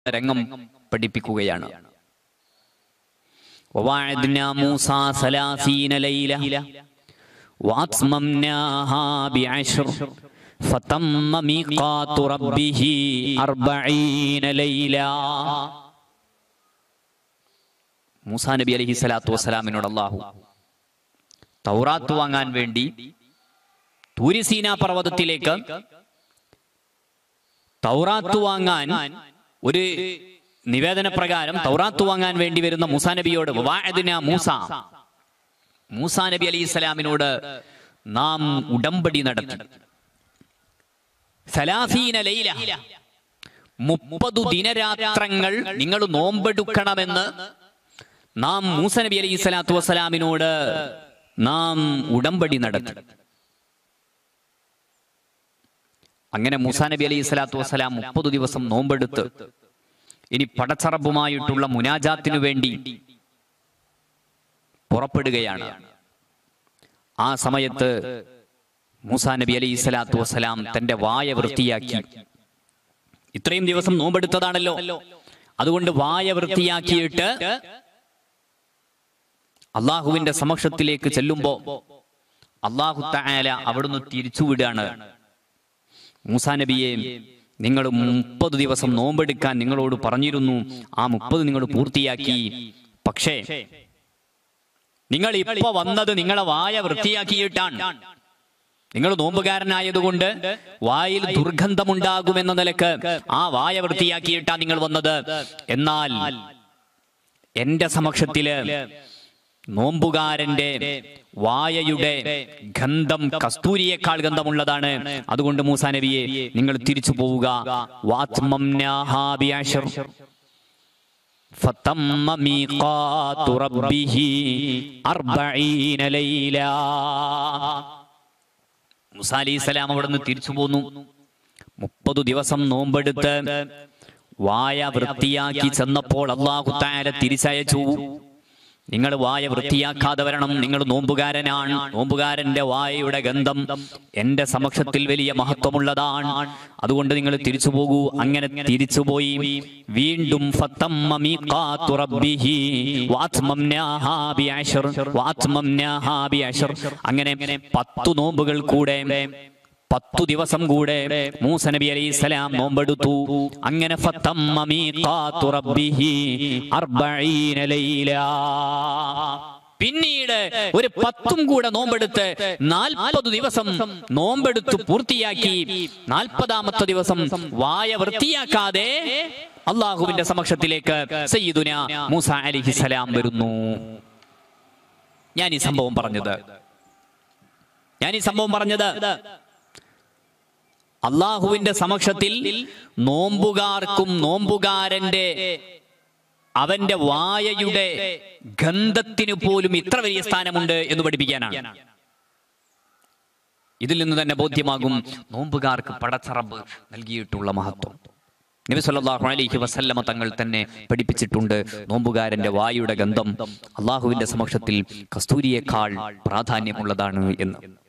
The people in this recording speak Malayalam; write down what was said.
രംഗം പഠിപ്പിക്കുകയാണ് وواعدنا موسى ثلاثين ليلة وأتممناها بعشر فتم ميقات ربه أربعين ليلة മൂസാ നബി അലഹി സ്വലാത്തു വസ്സലാമിനോട് അള്ളാഹു തൗറാത്ത് വാങ്ങാൻ വേണ്ടി തൂരിസീന പർവ്വതത്തിലേക്ക് തൗറാത്ത് വാങ്ങാൻ ഒരു നിവേദന പ്രകാരം തൗറാത്ത് വാങ്ങാൻ വേണ്ടി വരുന്ന മൂസാ നബിയോട് വാഅദ്ന മൂസ മൂസാ നബി അലൈഹി സ്വലാമിനോട് നാം ഉടമ്പടി നടത്തി സലാസീന ലൈല മുപ്പതു ദിനരാത്രങ്ങൾ നിങ്ങൾ നോമ്പെടുക്കണമെന്ന് നാം മൂസ നബി അലൈഹി സ്വലാത്തു വസ്സലാമിനോട് നാം ഉടമ്പടി നടത്തി അങ്ങനെ മൂസാ നബി അലൈഹി സ്വലാത്തു വസ്സലാം മുപ്പത് ദിവസം നോമ്പെടുത്ത് ഇനി പടച്ചറബുമായിട്ടുള്ള മുനാജാത്തിനു വേണ്ടി പുറപ്പെടുകയാണ് ആ സമയത്ത് മൂസാ നബി അലൈഹി സ്വലാത്തു വസ്സലാം തന്റെ വായ വൃത്തിയാക്കി ഇത്രയും ദിവസം നോമ്പെടുത്തതാണല്ലോ അതുകൊണ്ട് വായ വൃത്തിയാക്കിയിട്ട് അള്ളാഹുവിന്റെ സമക്ഷത്തിലേക്ക് ചെല്ലുമ്പോ അള്ളാഹു തആല അവിടുന്ന് തിരിച്ചുവിടാണ് മൂസാ നബിയെ നിങ്ങൾ മുപ്പത് ദിവസം നോമ്പെടുക്കാൻ നിങ്ങളോട് പറഞ്ഞിരുന്നു ആ മുപ്പത് നിങ്ങൾ പൂർത്തിയാക്കി പക്ഷേ നിങ്ങൾ ഇപ്പൊ വന്നത് നിങ്ങളെ വായ വൃത്തിയാക്കിയിട്ടാണ് നിങ്ങൾ നോമ്പുകാരനായതുകൊണ്ട് വായിൽ ദുർഗന്ധമുണ്ടാകുമെന്ന നിലക്ക് ആ വായ വൃത്തിയാക്കിയിട്ടാണ് നിങ്ങൾ വന്നത് എന്നാൽ എന്റെ സമക്ഷത്തില് നോമ്പുകാരന്റെ വായയുടെ ഗന്ധം കസ്തൂരിയേക്കാൾ ഗന്ധമുള്ളതാണ് അതുകൊണ്ട് മൂസാ നബിയെ നിങ്ങൾ തിരിച്ചു പോവുക വാത്മംനാഹാ ബിഅശ്ർ. ഫതമ്മ മീഖാതു റബ്ബിഹി അർബഈന ലൈല. മൂസാ അലൈഹി സ്വലാം അവിടുന്ന് തിരിച്ചു പോന്നു മുപ്പത് ദിവസം നോമ്പെടുത്ത് വായ വൃത്തിയാക്കി ചെന്നപ്പോൾ അള്ളാഹു താര തിരിച്ചയച്ചു നിങ്ങൾ വായ വൃത്തിയാക്കാതെ വരണം നിങ്ങൾ നോമ്പുകാരനാണ് നോമ്പുകാരന്റെ വായയുടെ ഗന്ധം എന്റെ സമക്ഷത്തിൽ വലിയ മഹത്വമുള്ളതാണ് അതുകൊണ്ട് നിങ്ങൾ തിരിച്ചു പോകൂ അങ്ങനെ തിരിച്ചുപോയി വീണ്ടും ഫത്തമ്മ മീഖാത്തു റബ്ബിഹി വാത്മംനാഹാ ബിഅശ്ർ വാത്മംനാഹാ ബിഅശ്ർ അങ്ങനെ പത്തു നോമ്പുകൾ കൂടെ പത്തു ദിവസം കൂടെ മൂസ നബി അലൈഹി സ്വലാം നോമ്പെടുത്തു അങ്ങനെ ഫത്തമ്മ മീഖാത്തു റബ്ബിഹി അർബഈന ലൈല പിന്നീട് ഒരു പത്തും കൂടെ നോമ്പെടുത്ത് നാൽപ്പത് ദിവസം നോമ്പെടുത്ത് പൂർത്തിയാക്കി നാൽപ്പതാമത്തെ ദിവസം വായ വൃത്തിയാക്കാതെ അള്ളാഹുവിന്റെ സമക്ഷത്തിലേക്ക് സയ്യിദുന മൂസ അലിഹിസലാം വരുന്നു ഞാൻ ഈ സംഭവം പറഞ്ഞത് ഞാൻ ഈ സംഭവം പറഞ്ഞത് അള്ളാഹുവിന്റെ സമക്ഷത്തിൽ നോമ്പുകാർക്കും നോമ്പുകാരന്റെ അവന്റെ വായയുടെ ഗന്ധത്തിനു പോലും ഇത്ര വലിയ സ്ഥാനമുണ്ട് എന്ന് പഠിപ്പിക്കാനാണ് ഇതിൽ നിന്ന് തന്നെ ബോധ്യമാകും നോമ്പുകാർക്ക് പടച്ചറബ് നൽകിയിട്ടുള്ള മഹത്വം നബി സല്ലല്ലാഹു അലൈഹി വസല്ലമ തങ്ങൾ തന്നെ പഠിപ്പിച്ചിട്ടുണ്ട് നോമ്പുകാരന്റെ വായുടെ ഗന്ധം അള്ളാഹുവിന്റെ സമക്ഷത്തിൽ കസ്തൂരിയേക്കാൾ പ്രാധാന്യമുള്ളതാണ് എന്ന്